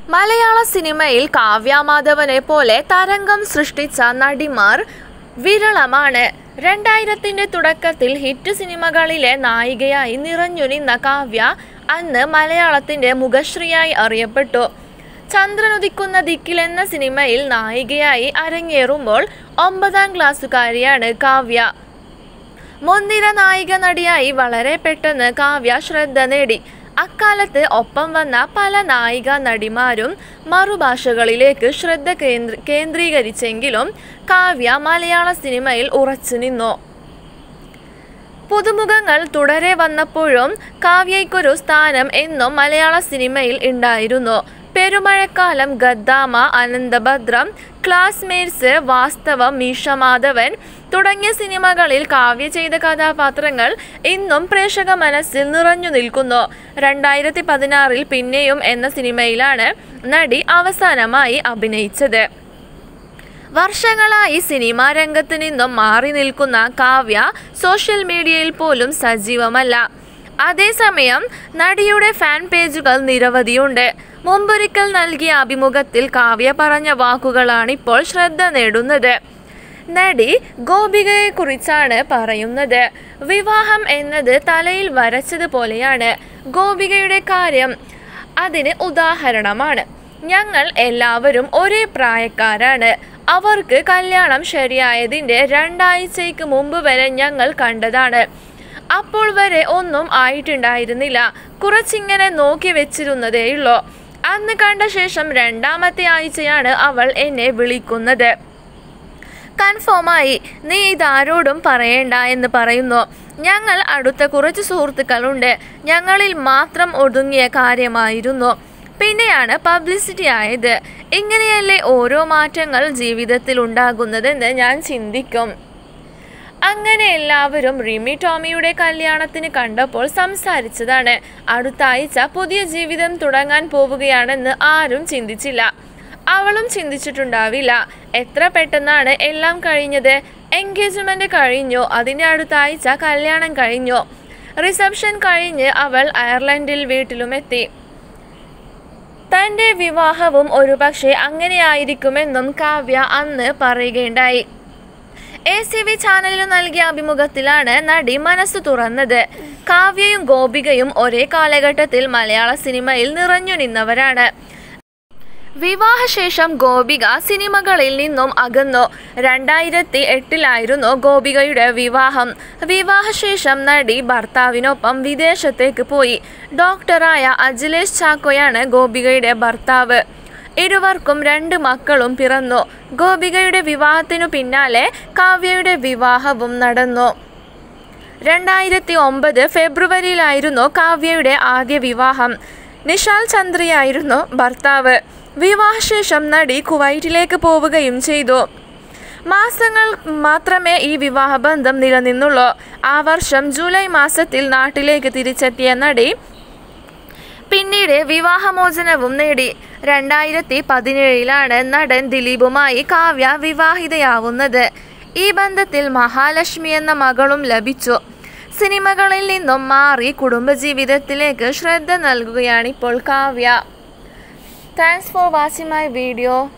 മലയാള സിനിമയിൽ കാവ്യാമാധവനെ പോലെ തരംഗം സൃഷ്ടിച്ച നടിമാർ വിരളമാണ് രണ്ടായിരത്തിന്റെ തുടക്കത്തിൽ ഹിറ്റ് സിനിമകളിലെ നായികയായി നിറഞ്ഞു നിന്ന കാവ്യ അന്ന് മലയാളത്തിന്റെ മുഖശ്രീയായി അറിയപ്പെട്ടു ചന്ദ്രനുദിക്കുന്ന ദിക്കിൽ എന്ന സിനിമയിൽ നായികയായി അരങ്ങേറുമ്പോൾ ഒമ്പതാം ക്ലാസ്സുകാരിയാണ് കാവ്യ മുൻനിര നായിക നടിയായി വളരെ പെട്ടെന്ന് കാവ്യ ശ്രദ്ധ നേടി അക്കാലത്ത് ഒപ്പം വന്ന പല നായിക നടിമാരും മറുഭാഷകളിലേക്ക് ശ്രദ്ധ കേന്ദ്ര കേന്ദ്രീകരിച്ചെങ്കിലും കാവ്യ മലയാള സിനിമയിൽ ഉറച്ചു നിന്നു പുതുമുഖങ്ങൾ തുടരെ വന്നപ്പോഴും കാവ്യയ്ക്കൊരു സ്ഥാനം എന്നും മലയാള സിനിമയിൽ ഉണ്ടായിരുന്നു പെരുമഴക്കാലം ഗദ്ദാമ അനന്തഭദ്രം ക്ലാസ്മേറ്റ്സ് വാസ്തവം മീശ മാധവൻ തുടങ്ങിയ സിനിമകളിൽ കാവ്യ ചെയ്ത കഥാപാത്രങ്ങൾ ഇന്നും പ്രേക്ഷക മനസ്സിൽ നിറഞ്ഞു നിൽക്കുന്നു രണ്ടായിരത്തി പതിനാറിൽ പിന്നെയും എന്ന സിനിമയിലാണ് നടി അവസാനമായി അഭിനയിച്ചത് വർഷങ്ങളായി സിനിമാ രംഗത്ത് നിന്നും മാറി നിൽക്കുന്ന കാവ്യ സോഷ്യൽ മീഡിയയിൽ പോലും സജീവമല്ല അതേസമയം നടിയുടെ ഫാൻ പേജുകൾ നിരവധിയുണ്ട് മുമ്പൊരിക്കൽ നൽകിയ അഭിമുഖത്തിൽ കാവ്യ പറഞ്ഞ വാക്കുകളാണ് ഇപ്പോൾ ശ്രദ്ധ നേടുന്നത് നടി ഗോപികയെക്കുറിച്ചാണ് പറയുന്നത് വിവാഹം എന്നത് തലയിൽ വരച്ചതുപോലെയാണ് ഗോപികയുടെ കാര്യം അതിന് ഉദാഹരണമാണ് ഞങ്ങൾ എല്ലാവരും ഒരേ പ്രായക്കാരാണ് അവർക്ക് കല്യാണം ശരിയായതിൻ്റെ രണ്ടാഴ്ചയ്ക്ക് മുമ്പ് വരെ ഞങ്ങൾ കണ്ടതാണ് അപ്പോൾ വരെ ഒന്നും ആയിട്ടുണ്ടായിരുന്നില്ല കുറച്ചിങ്ങനെ നോക്കി വെച്ചിരുന്നതേയുള്ളൂ അന്ന് കണ്ട ശേഷം രണ്ടാമത്തെ ആഴ്ചയാണ് അവൾ എന്നെ വിളിക്കുന്നത് കൺഫേമായി നീ ഇതാരോടും പറയേണ്ട എന്ന് പറയുന്നു ഞങ്ങൾ അടുത്ത കുറച്ച് സുഹൃത്തുക്കളുണ്ട് ഞങ്ങളിൽ മാത്രം ഒതുങ്ങിയ കാര്യമായിരുന്നു പിന്നെയാണ് പബ്ലിസിറ്റി ആയത് ഇങ്ങനെയല്ലേ ഓരോ മാറ്റങ്ങൾ ജീവിതത്തിൽ ഉണ്ടാകുന്നതെന്ന് ഞാൻ ചിന്തിക്കും അങ്ങനെ എല്ലാവരും റിമി ടോമിയുടെ കല്യാണത്തിന് കണ്ടപ്പോൾ സംസാരിച്ചതാണ് അടുത്ത ആഴ്ച പുതിയ ജീവിതം തുടങ്ങാൻ പോവുകയാണെന്ന് ആരും ചിന്തിച്ചില്ല അവളും ചിന്തിച്ചിട്ടുണ്ടാവില്ല എത്ര പെട്ടെന്നാണ് എല്ലാം കഴിഞ്ഞത് എൻഗേജ്മെന്റ് കഴിഞ്ഞു അതിൻ്റെ അടുത്ത ആഴ്ച കല്യാണം കഴിഞ്ഞു റിസപ്ഷൻ കഴിഞ്ഞ് അവൾ അയർലൻഡിൽ വീട്ടിലുമെത്തി തൻ്റെ വിവാഹവും ഒരുപക്ഷെ അങ്ങനെയായിരിക്കുമെന്നും കാവ്യ അന്ന് പറയുകയുണ്ടായി എ സി വി ചാനലിന് നൽകിയ അഭിമുഖത്തിലാണ് നടി മനസ്സ് തുറന്നത് കാവ്യയും ഗോപികയും ഒരേ കാലഘട്ടത്തിൽ മലയാള സിനിമയിൽ നിറഞ്ഞു നിന്നവരാണ് വിവാഹശേഷം ഗോപിക സിനിമകളിൽ നിന്നും അകന്നു രണ്ടായിരത്തി എട്ടിലായിരുന്നു ഗോപികയുടെ വിവാഹം വിവാഹശേഷം നടി ഭർത്താവിനൊപ്പം വിദേശത്തേക്ക് പോയി ഡോക്ടറായ അഖിലേഷ് ചാക്കോയാണ് ഗോപികയുടെ ഭർത്താവ് ഇരുവർക്കും രണ്ട് മക്കളും പിറന്നു ഗോപികയുടെ വിവാഹത്തിനു പിന്നാലെ കാവ്യയുടെ വിവാഹവും നടന്നു രണ്ടായിരത്തി ഒമ്പത് ഫെബ്രുവരിയിലായിരുന്നു കാവ്യയുടെ ആദ്യ വിവാഹം നിഷാൽ ചന്ദ്രയായിരുന്നു ഭർത്താവ് വിവാഹശേഷം നടി കുവൈറ്റിലേക്ക് പോവുകയും ചെയ്തു മാസങ്ങൾ മാത്രമേ ഈ വിവാഹബന്ധം നിലനിന്നുള്ളൂ ആ വർഷം ജൂലൈ മാസത്തിൽ നാട്ടിലേക്ക് തിരിച്ചെത്തിയ നടി പിന്നീട് വിവാഹമോചനവും നേടി രണ്ടായിരത്തി പതിനേഴിലാണ് നടൻ ദിലീപുമായി കാവ്യ വിവാഹിതയാവുന്നത് ഈ ബന്ധത്തിൽ മഹാലക്ഷ്മി എന്ന മകളും ലഭിച്ചു സിനിമകളിൽ നിന്നും മാറി കുടുംബജീവിതത്തിലേക്ക് ശ്രദ്ധ നൽകുകയാണിപ്പോൾ Kavya thanks for watching my video